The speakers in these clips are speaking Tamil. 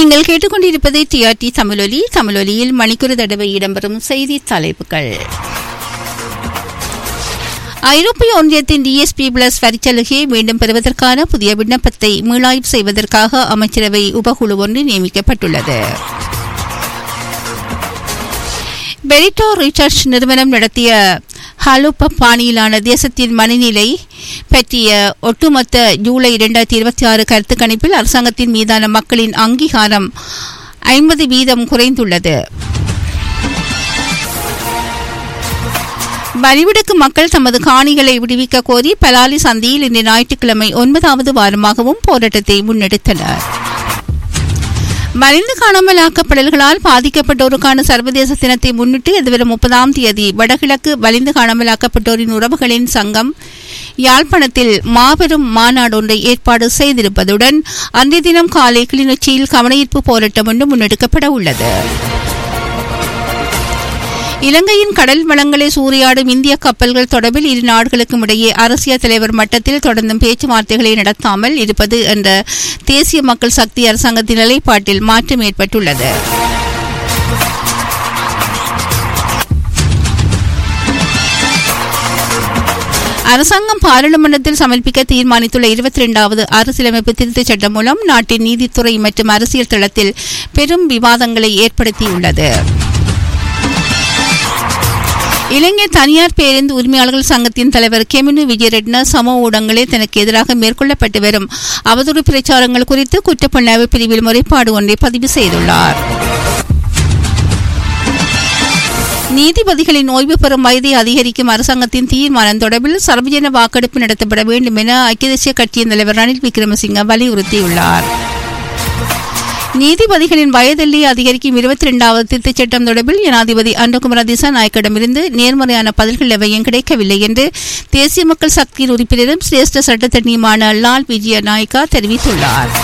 நீங்கள் கேட்டுக்கொண்டிருப்பது டிஆர்டி தமிழொலி தமிழொலியில் மணிக்கூறு தடவை இடம்பெறும் செய்தி தலைப்புகள் ஐரோப்பிய ஒன்றியத்தின் டிஎஸ்பி பிளஸ் வரிச்சலுகையை மீண்டும் பெறுவதற்கான புதிய விண்ணப்பத்தை மீளாய்வு செய்வதற்காக அமைச்சரவை உபகுழு ஒன்று நியமிக்கப்பட்டுள்ளது பெரிட்டோ ரிசர்ச் நிறுவனம் நடத்திய ஹலோப்ப பாணியிலான தேசத்தின் மனநிலை பற்றிய ஒட்டுமொத்த ஜூலை இரண்டாயிரத்தி இருபத்தி ஆறு கருத்து கணிப்பில் அரசாங்கத்தின் மீதான மக்களின் அங்கீகாரம் ஐம்பது வீதம் குறைந்துள்ளது வலிவிடுக்கு மக்கள் தமது காணிகளை விடுவிக்க கோரி பலாலி சந்தியில் இன்று ஞாயிற்றுக்கிழமை ஒன்பதாவது வாரமாகவும் போராட்டத்தை முன்னெடுத்தனர் மறைந்து காணாமல் ஆக்கப்படல்களால் பாதிக்கப்பட்டோருக்கான சர்வதேச தினத்தை முன்னிட்டு எதிர்வரும் முப்பதாம் தேதி வடகிழக்கு வலிந்து காணாமல் ஆக்கப்பட்டோரின் உறவுகளின் சங்கம் யாழ்ப்பாணத்தில் மாபெரும் மாநாடு ஒன்றை ஏற்பாடு செய்திருப்பதுடன் அன்றைய தினம் காலை கிளிநொச்சியில் கவனஈர்ப்பு போராட்டம் ஒன்று முன்னெடுக்கப்பட உள்ளது இலங்கையின் கடல் வளங்களை சூறையாடும் இந்திய கப்பல்கள் தொடர்பில் இரு நாடுகளுக்கும் இடையே அரசியல் தலைவர் மட்டத்தில் தொடர்ந்தும் பேச்சுவார்த்தைகளை நடத்தாமல் இருப்பது என்ற தேசிய மக்கள் சக்தி அரசாங்கத்தின் நிலைப்பாட்டில் மாற்றம் ஏற்பட்டுள்ளது அரசாங்கம் பாராளுமன்றத்தில் சமர்ப்பிக்க தீர்மானித்துள்ள இருபத்தி இரண்டாவது அரசியலமைப்பு திருத்தச் சட்டம் மூலம் நாட்டின் நீதித்துறை மற்றும் அரசியல் தளத்தில் பெரும் விவாதங்களை ஏற்படுத்தியுள்ளது இலங்கை தனியார் பேருந்து உரிமையாளர்கள் சங்கத்தின் தலைவர் கெமினு விஜயரெட்ன சமூக ஊடகங்களில் தனக்கு எதிராக மேற்கொள்ளப்பட்டு வரும் அவதூறு பிரச்சாரங்கள் குறித்து குற்றப்புலனாய்வு பிரிவில் முறைப்பாடு ஒன்றை பதிவு செய்துள்ளார் நீதிபதிகளின் ஓய்வு பெறும் வயதை அதிகரிக்கும் அரசாங்கத்தின் தீர்மானம் தொடர்பில் சர்வஜன வாக்கெடுப்பு நடத்தப்பட வேண்டும் என ஐக்கிய தேசிய கட்சியின் தலைவர் ரணில் விக்ரமசிங்க வலியுறுத்தியுள்ளார் நீதிபதிகளின் வயதெல்லையை அதிகரிக்கும் இருபத்தி இரண்டாவது திருத்தச் சட்டம் தொடர்பில் ஜனாதிபதி அன்றகுமர திசாநாயக்கிடமிருந்து நேர்மறையான பதில்கள் எவையும் கிடைக்கவில்லை என்று தேசிய மக்கள் சக்தியின் உறுப்பினரும் சிரேஷ்ட சட்டத்தரணியுமான லால் விஜய நாயக்கா தெரிவித்துள்ளார்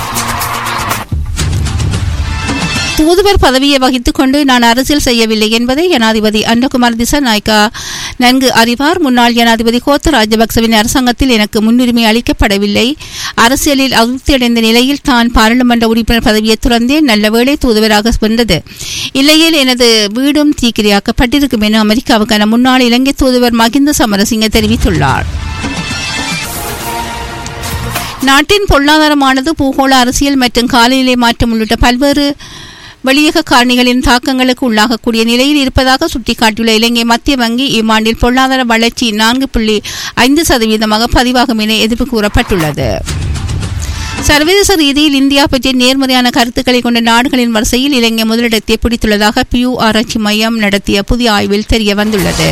தூதுவர் பதவியை வகித்துக் கொண்டு நான் அரசியல் செய்யவில்லை என்பதை ஜனாதிபதி அன்னகுமார் திசாநாயக்கா நன்கு அறிவார் முன்னாள் ஜனாதிபதி கோத்த ராஜபக்சவின் அரசாங்கத்தில் எனக்கு முன்னுரிமை அளிக்கப்படவில்லை அரசியலில் அதிருப்தியடைந்த நிலையில் தான் பாராளுமன்ற உறுப்பினர் பதவியை துறந்தேன் நல்ல வேளை தூதுவராக வென்றது இல்லையில் எனது வீடும் தீக்கிரையாக்கப்பட்டிருக்கும் என அமெரிக்காவுக்கான முன்னாள் இலங்கை தூதுவர் மகிந்த சமரசிங்க தெரிவித்துள்ளார் நாட்டின் பொருளாதாரமானது பூகோள அரசியல் மற்றும் காலநிலை மாற்றம் உள்ளிட்ட பல்வேறு வெளியக காரணிகளின் தாக்கங்களுக்கு உள்ளாகக்கூடிய நிலையில் இருப்பதாக சுட்டிக்காட்டியுள்ள இலங்கை மத்திய வங்கி இம்மாண்டில் பொருளாதார வளர்ச்சி நான்கு புள்ளி ஐந்து சதவீதமாக பதிவாகும் என எதிர்ப்பு கூறப்பட்டுள்ளது சர்வதேச ரீதியில் இந்தியா பற்றிய நேர்மறையான கருத்துக்களை கொண்ட நாடுகளின் வரிசையில் இலங்கை முதலிடத்தை பிடித்துள்ளதாக பியூ ஆராய்ச்சி மையம் நடத்திய புதிய ஆய்வில் தெரிய வந்துள்ளது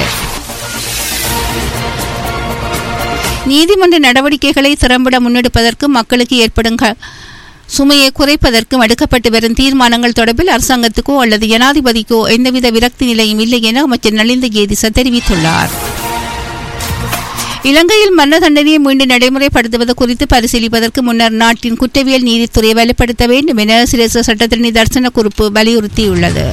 நீதிமன்ற நடவடிக்கைகளை திறம்பட முன்னெடுப்பதற்கு மக்களுக்கு ஏற்படும் சுமையை குறைப்பதற்கும் எடுக்கப்பட்டு வரும் தீர்மானங்கள் தொடர்பில் அரசாங்கத்துக்கோ அல்லது ஜனாதிபதிக்கோ எந்தவித விரக்தி நிலையும் இல்லை என அமைச்சர் நலிந்த கேதிச தெரிவித்துள்ளார் இலங்கையில் மரண தண்டனையை மீண்டும் நடைமுறைப்படுத்துவது குறித்து பரிசீலிப்பதற்கு முன்னர் நாட்டின் குற்றவியல் நீதித்துறையை வலுப்படுத்த வேண்டும் என சிரேச சட்டத்தரணி தர்சன குறிப்பு வலியுறுத்தியுள்ளது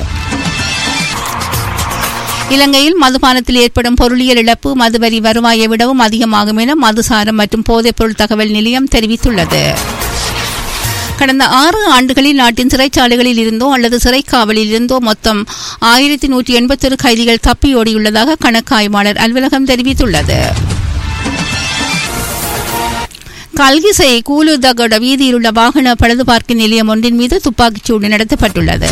இலங்கையில் மதுபானத்தில் ஏற்படும் பொருளியல் இழப்பு மதுவரி வருவாயை விடவும் அதிகமாகும் என மதுசாரம் மற்றும் போதைப்பொருள் தகவல் நிலையம் தெரிவித்துள்ளது கடந்த ஆறு ஆண்டுகளில் நாட்டின் சிறைச்சாலைகளில் இருந்தோ அல்லது சிறைக்காவலில் இருந்தோ மொத்தம் ஆயிரத்தி நூற்றி எண்பத்தொரு கைதிகள் தப்பியோடியுள்ளதாக கணக்காய்வாளர் அலுவலகம் தெரிவித்துள்ளது கல்கிசை கூலுதகட வீதியில் உள்ள வாகன பழுதுபார்க்கும் நிலையம் ஒன்றின் மீது துப்பாக்கிச்சூடு நடத்தப்பட்டுள்ளது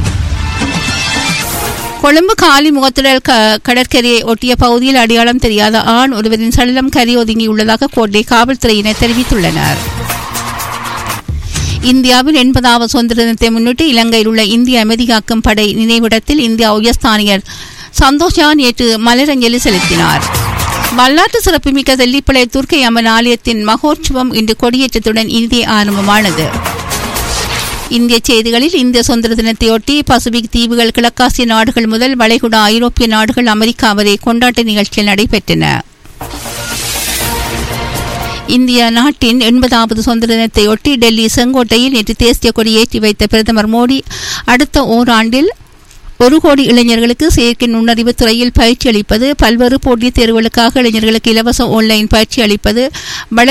கொழும்பு காலி முகத்துடல் கடற்கரையை ஒட்டிய பகுதியில் அடையாளம் தெரியாத ஆண் ஒருவரின் சடலம் கரை ஒதுங்கியுள்ளதாக கோட்டை காவல்துறையினர் தெரிவித்துள்ளனர் இந்தியாவில் எண்பதாவது சுதந்திர தினத்தை முன்னிட்டு இலங்கையில் உள்ள இந்திய அமைதிகாக்கும் படை நினைவிடத்தில் இந்தியா உயர்ஸ்தானியர் சந்தோஷா நேற்று மலரஞ்சலி செலுத்தினார் வரலாற்று சிறப்புமிக்க தெல்லிப்பளை துர்க்கை அம்மன் ஆலயத்தின் மகோற்சவம் இன்று கொடியேற்றத்துடன் இந்திய ஆரம்பமானது இந்திய செய்திகளில் இந்திய சுதந்திர தினத்தையொட்டி பசிபிக் தீவுகள் கிழக்காசிய நாடுகள் முதல் வளைகுடா ஐரோப்பிய நாடுகள் அமெரிக்கா வரை கொண்டாட்ட நிகழ்ச்சிகள் நடைபெற்றன இந்திய நாட்டின் எண்பதாவது சுதந்திர தினத்தையொட்டி டெல்லி செங்கோட்டையில் நேற்று தேசிய கொடி ஏற்றி வைத்த பிரதமர் மோடி அடுத்த ஓராண்டில் ஒரு கோடி இளைஞர்களுக்கு செயற்கை நுண்ணறிவு துறையில் பயிற்சி அளிப்பது பல்வேறு போட்டித் தேர்வுகளுக்காக இளைஞர்களுக்கு இலவச ஆன்லைன் பயிற்சி அளிப்பது